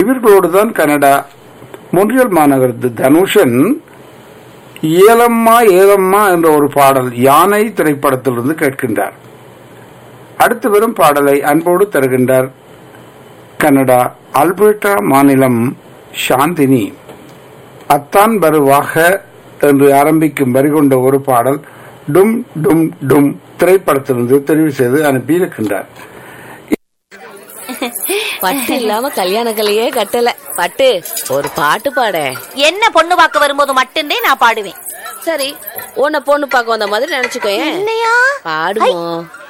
இவர்களோடு தான் கனடா மொன்றியல் மாநகரத்து தனுஷன் ஏலம்மா ஏலம்மா என்ற ஒரு பாடல் யானை திரைப்படத்திலிருந்து கேட்கின்றார் அடுத்து வரும் பாடலை அன்போடு தருகின்றார் கனடா அல்பர்டா மாநிலம் சாந்தினி அத்தான் வருவாக என்று ஆரம்பிக்கும் வரி கொண்ட ஒரு பாடல் டும் டும் டும் திரைப்படத்திலிருந்து தெரிவு செய்து அனுப்பியிருக்கின்றார் பட்டு இல்லாம கல்யாண கலையே கட்டல பட்டு ஒரு பாட்டு பாட என்ன பொண்ணு பார்க்க வரும்போது மட்டும்தே நான் பாடுவேன் சரி உன்னை பொண்ணு பார்க்க வந்த மாதிரி நினைச்சுக்கோயேன் என்னையா பாடுவோம்